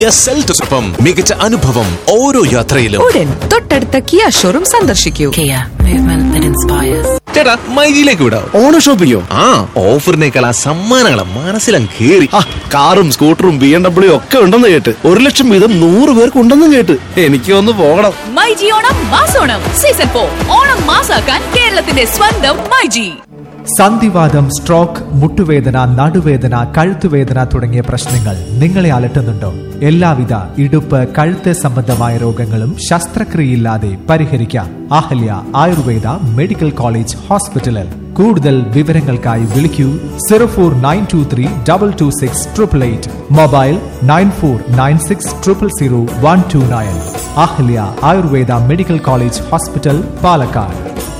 സെൽറ്റോടൊപ്പം മികച്ച അനുഭവം ഓരോ യാത്രയിലും ഉടൻ തൊട്ടടുത്ത കിയ ഷോറൂം സന്ദർശിക്കൂ Kia, movement that inspires. ചേട്ടാ മൈജിയിലേക്ക് വിടാം ഓണ ഷോപ്പിക്കോ ആ ഓഫറിനേക്കാൾ ആ സമ്മാനങ്ങളെ മനസ്സിലും കേറി ആ കാറും സ്കൂട്ടറും ബി എം ഡബ്ല്യു ഒക്കെ ഉണ്ടെന്ന് കേട്ട് ഒരു ലക്ഷം വീതം നൂറ് പേർക്ക് ഉണ്ടെന്നും കേട്ട് എനിക്ക് ഒന്ന് പോകണം മൈജി ഓണം മാസോണം സീസൺ ഫോർ ഓണം മാസാക്കാൻ കേരളത്തിന്റെ സ്വന്തം മൈജി സന്ധിവാദം സ്ട്രോക്ക് മുട്ടുവേദന നടുവേദന കഴുത്തുവേദന തുടങ്ങിയ പ്രശ്നങ്ങൾ നിങ്ങളെ അലട്ടുന്നുണ്ടോ എല്ലാവിധ ഇടുപ്പ് കഴുത്ത് സംബന്ധമായ രോഗങ്ങളും ശസ്ത്രക്രിയയില്ലാതെ പരിഹരിക്കാം അഹല്യ ആയുർവേദ മെഡിക്കൽ കോളേജ് ഹോസ്പിറ്റലിൽ കൂടുതൽ വിവരങ്ങൾക്കായി വിളിക്കൂ zero four nine two three double two six triple eight mobile nine four nine six triple zero one two nine Ahalya Ayurveda medical college hospital Palakkad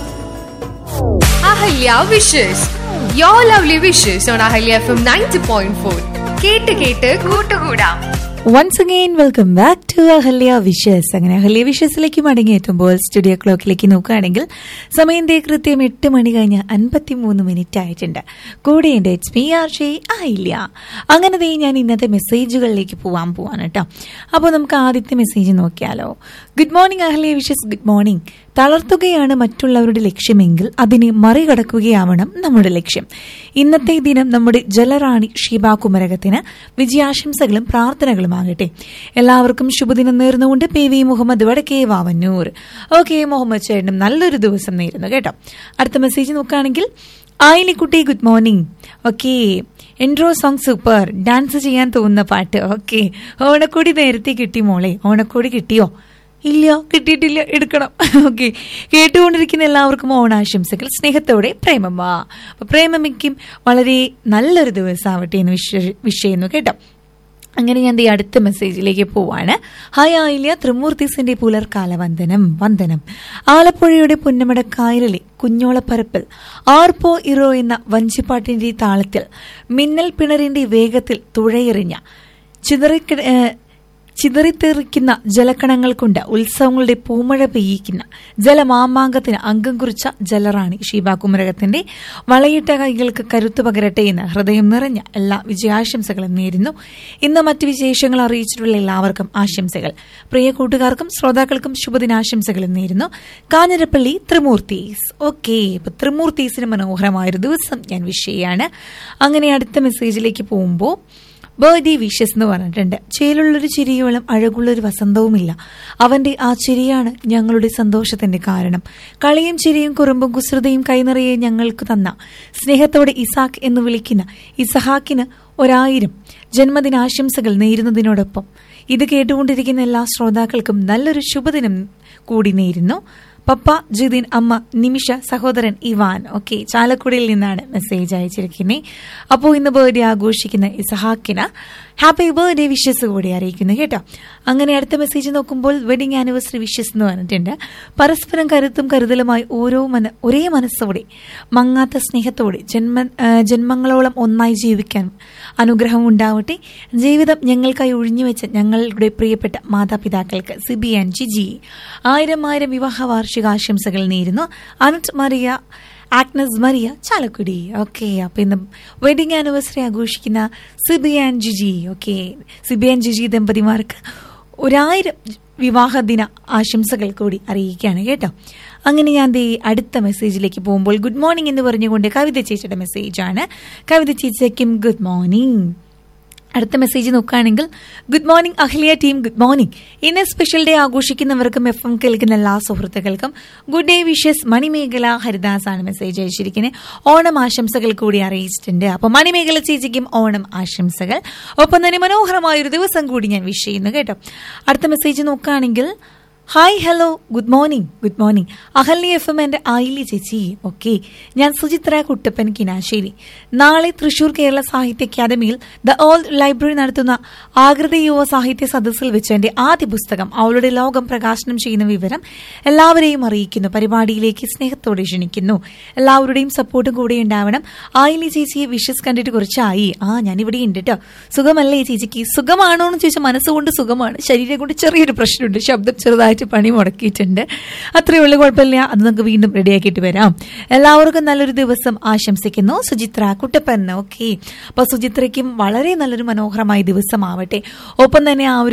Ahalya wishes your lovely wishes on Ahalya F M ninety point four കേട്ട് കേട്ട് കൂട്ടുകൂടാം once again welcome back to Ahalya wishes അങ്ങനെ Ahalya വിഷസിലേക്ക് മടങ്ങിയെത്തുമ്പോൾ studio ക്ലോക്കിലേക്ക് നോക്കുകയാണെങ്കിൽ സമയം ദേ കൃത്യം എട്ട് മണി കഴിഞ്ഞ് അൻപത്തി മൂന്ന് മിനിറ്റ് ആയിട്ടുണ്ട് കൂടെയുണ്ട് ഇറ്റ്സ് മീ ആർ ഷേ ആയില്ല അങ്ങനെ ദേ ഞാൻ ഇന്നത്തെ മെസ്സേജുകളിലേക്ക് പോവാൻ പോവാണ് കേട്ടോ അപ്പോൾ നമുക്ക് ആദ്യത്തെ മെസ്സേജ് നോക്കിയാലോ good morning Ahalya wishes good morning തളർത്തുകയാണ് മറ്റുള്ളവരുടെ ലക്ഷ്യമെങ്കിൽ അതിനെ മറികടക്കുകയാവണം നമ്മുടെ ലക്ഷ്യം ഇന്നത്തെ ദിനം നമ്മുടെ ജലറാണി ഷീബ കുമരകത്തിന് വിജയാശംസകളും പ്രാർത്ഥനകളുമാകട്ടെ എല്ലാവർക്കും ശുഭദിനം നേർന്നുകൊണ്ട് പി വി മുഹമ്മദ് വടക്കേ വാവന്നൂർ ഓക്കെ മുഹമ്മദ് ചേട്ടനും നല്ലൊരു ദിവസം നേരുന്നു കേട്ടോ അടുത്ത മെസ്സേജ് നോക്കുകയാണെങ്കിൽ ആയിലിക്കുട്ടി good morning okay intro song super dance ചെയ്യാൻ തോന്നുന്ന പാട്ട് ഓക്കെ ഓണക്കോടി നേരത്തെ കിട്ടി മോളെ ഓണക്കോടി കിട്ടിയോ ഇല്ല കിട്ടിയിട്ടില്ല എടുക്കണം ഓക്കെ കേട്ടുകൊണ്ടിരിക്കുന്ന എല്ലാവർക്കും ഓണാശംസകൾ സ്നേഹത്തോടെ പ്രേമമ്മ അപ്പൊ പ്രേമമ്മയ്ക്കും വളരെ നല്ലൊരു ദിവസമാവട്ടെ എന്ന് വിശ്വ വിഷ് ചെയ്യുന്നു കേട്ടോ അങ്ങനെ ഞാൻ ദേ അടുത്ത മെസ്സേജിലേക്ക് പോവാണ് ഹായ് ആയില്യ ത്രിമൂർത്തീസിന്റെ പുലർക്കാല വന്ദനം വന്ദനം ആലപ്പുഴയുടെ പുന്നമടക്കായലിലെ കുഞ്ഞോളപ്പരപ്പിൽ ആർപ്പോ ഇറോ എന്ന വഞ്ചിപ്പാട്ടിന്റെ താളത്തിൽ മിന്നൽ പിണറിന്റെ വേഗത്തിൽ തുഴയെറിഞ്ഞ ചിതറിക്കിട ഏഹ് ചിതറിത്തെറിക്കുന്ന ജലക്കണങ്ങൾ കൊണ്ട് ഉത്സവങ്ങളുടെ പൂമഴ പെയ്യിക്കുന്ന ജലമാമാങ്കത്തിന് അംഗം കുറിച്ച ജലറാണി ഷീബ കുമരകത്തിന്റെ വളയിട്ട കൈകൾക്ക് കരുത്തു പകരട്ടെ എന്ന് ഹൃദയം നിറഞ്ഞ എല്ലാ വിജയാശംസകളും നേരുന്നു ഇന്ന് മറ്റ് വിശേഷങ്ങൾ അറിയിച്ചിട്ടുള്ള എല്ലാവർക്കും ആശംസകൾ പ്രിയ കൂട്ടുകാർക്കും ശ്രോതാക്കൾക്കും ശുഭദിനാശംസകളും നേരുന്നു കാഞ്ഞിരപ്പള്ളി ത്രിമൂർത്തീസ് ഓക്കെ ഇപ്പൊ ത്രിമൂർത്തീസിന് മനോഹരമായൊരു ദിവസം ഞാൻ വിഷ് ചെയ്യാണ് അങ്ങനെ അടുത്ത മെസ്സേജിലേക്ക് പോകുമ്പോൾ ബർത്ത്ഡേ വിഷസ് എന്ന് പറഞ്ഞിട്ടുണ്ട് ചേലുള്ളൊരു ചിരിയോളം അഴകുള്ളൊരു വസന്തവുമില്ല അവന്റെ ആ ചിരിയാണ് ഞങ്ങളുടെ സന്തോഷത്തിന്റെ കാരണം കളിയും ചിരിയും കുറുമ്പും കുസൃതയും കൈനിറയെ ഞങ്ങൾക്ക് തന്ന സ്നേഹത്തോടെ ഇസാഖ് എന്ന് വിളിക്കുന്ന ഇസഹാക്കിന് ഒരായിരം ജന്മദിനാശംസകൾ നേരുന്നതിനോടൊപ്പം ഇത് കേട്ടുകൊണ്ടിരിക്കുന്ന എല്ലാ ശ്രോതാക്കൾക്കും നല്ലൊരു ശുഭദിനം കൂടി നേരുന്നു പപ്പ ജിതിൻ അമ്മ നിമിഷ സഹോദരൻ ഇവാൻ ഓക്കെ ചാലക്കുടിയിൽ നിന്നാണ് മെസ്സേജ് അയച്ചിരിക്കുന്നത് അപ്പോൾ ഇന്ന് ബർത്ത്ഡേ ആഘോഷിക്കുന്ന ഇസഹാക്കിന് ഹാപ്പി ബർത്ത്ഡേ വിഷസ് കൂടി അറിയിക്കുന്നു കേട്ടോ അങ്ങനെ അടുത്ത മെസ്സേജ് നോക്കുമ്പോൾ വെഡിങ് ആനിവേഴ്സറി വിഷസ് എന്ന് പറഞ്ഞിട്ടുണ്ട് പരസ്പരം കരുത്തും കരുതലുമായി ഓരോ മന ഒരേ മനസ്സോടെ മങ്ങാത്ത സ്നേഹത്തോടെ ജന്മ ആ, ജന്മങ്ങളോളം ഒന്നായി ജീവിക്കാൻ അനുഗ്രഹം ഉണ്ടാവട്ടെ ജീവിതം ഞങ്ങൾക്കായി ഒഴിഞ്ഞുവെച്ച ഞങ്ങളുടെ പ്രിയപ്പെട്ട മാതാപിതാക്കൾക്ക് സിബി ആൻഡ് ജിജി ആയിരം ആയിരം വിവാഹ വാർഷികാശംസകൾ നേരുന്നു Annette Maria Agnes Maria Chalakudy okay അപ്പൊ ഇന്ന് വെഡിങ് ആനിവേഴ്സറി ആഘോഷിക്കുന്ന Sibi and Jiji okay Sibi and Jiji ദമ്പതിമാർക്ക് ഒരായിരം വിവാഹ ദിന ആശംസകൾ കൂടി അറിയിക്കുകയാണ് കേട്ടോ അങ്ങനെ ഞാൻ ദേ അടുത്ത മെസ്സേജിലേക്ക് പോകുമ്പോൾ ഗുഡ് മോർണിംഗ് എന്ന് പറഞ്ഞുകൊണ്ട് കവിത ചേച്ചിയുടെ മെസ്സേജാണ് കവിത ചേച്ചിക്കും ഗുഡ് മോർണിംഗ് അടുത്ത മെസ്സേജ് നോക്കുകയാണെങ്കിൽ good morning Ahalya team good morning ഇന്ന് സ്പെഷ്യൽ ഡേ ആഘോഷിക്കുന്നവർക്കും എഫ് എം കേൾക്കുന്ന എല്ലാ സുഹൃത്തുക്കൾക്കും good day wishes Manimekhala Haridas ആണ് മെസ്സേജ് അയച്ചിരിക്കുന്നത് ഓണം ആശംസകൾ കൂടി അറിയിച്ചിട്ടുണ്ട് അപ്പൊ മണിമേഖല ചേച്ചിക്കും ഓണം ആശംസകൾ ഒപ്പം തന്നെ മനോഹരമായ ഒരു ദിവസം കൂടി ഞാൻ വിഷ് ചെയ്യുന്നു കേട്ടോ അടുത്ത മെസ്സേജ് നോക്കുകയാണെങ്കിൽ hi hello good morning good morning Ahalya F M എൻ്റെ ആയിലി ചേച്ചി ഓക്കെ ഞാൻ സുചിത്ര കുട്ടപ്പൻ കിനാശ്ശേരി നാളെ തൃശൂർ കേരള സാഹിത്യ അക്കാദമിയിൽ ദ ഓൾഡ് ലൈബ്രറി നടത്തുന്ന ആകൃതി യുവ സാഹിത്യ സദസ്സിൽ വെച്ച് എൻ്റെ ആദ്യ പുസ്തകം അവളുടെ ലോകം പ്രകാശനം ചെയ്യുന്ന വിവരം എല്ലാവരെയും അറിയിക്കുന്നു പരിപാടിയിലേക്ക് സ്നേഹത്തോടെ ക്ഷണിക്കുന്നു എല്ലാവരുടെയും സപ്പോർട്ടും കൂടെ ഉണ്ടാവണം ആയിലി ചേച്ചിയെ വിഷസ് കണ്ടിട്ട് കുറച്ചായി ആ ഞാനിവിടെ ഉണ്ട് കേട്ടോ സുഖമല്ലേ ചേച്ചിക്ക് സുഖമാണോ എന്ന് ചോദിച്ചാൽ മനസ്സുകൊണ്ട് സുഖമാണ് ശരീരം കൊണ്ട് ചെറിയൊരു പ്രശ്നമുണ്ട് ശബ്ദം ചെറുതായിട്ട് പണി മുടക്കിയിട്ടുണ്ട് അത്രയേ ഉള്ളൂ കുഴപ്പമില്ല അത് നമുക്ക് വീണ്ടും റെഡിയാക്കിയിട്ട് വരാം എല്ലാവർക്കും നല്ലൊരു ദിവസം ആശംസിക്കുന്നു സുചിത്ര കുട്ടപ്പൻ ഓക്കെ അപ്പൊ സുചിത്രയ്ക്കും വളരെ നല്ലൊരു മനോഹരമായ ദിവസമാവട്ടെ ഒപ്പം തന്നെ ആ ഒരു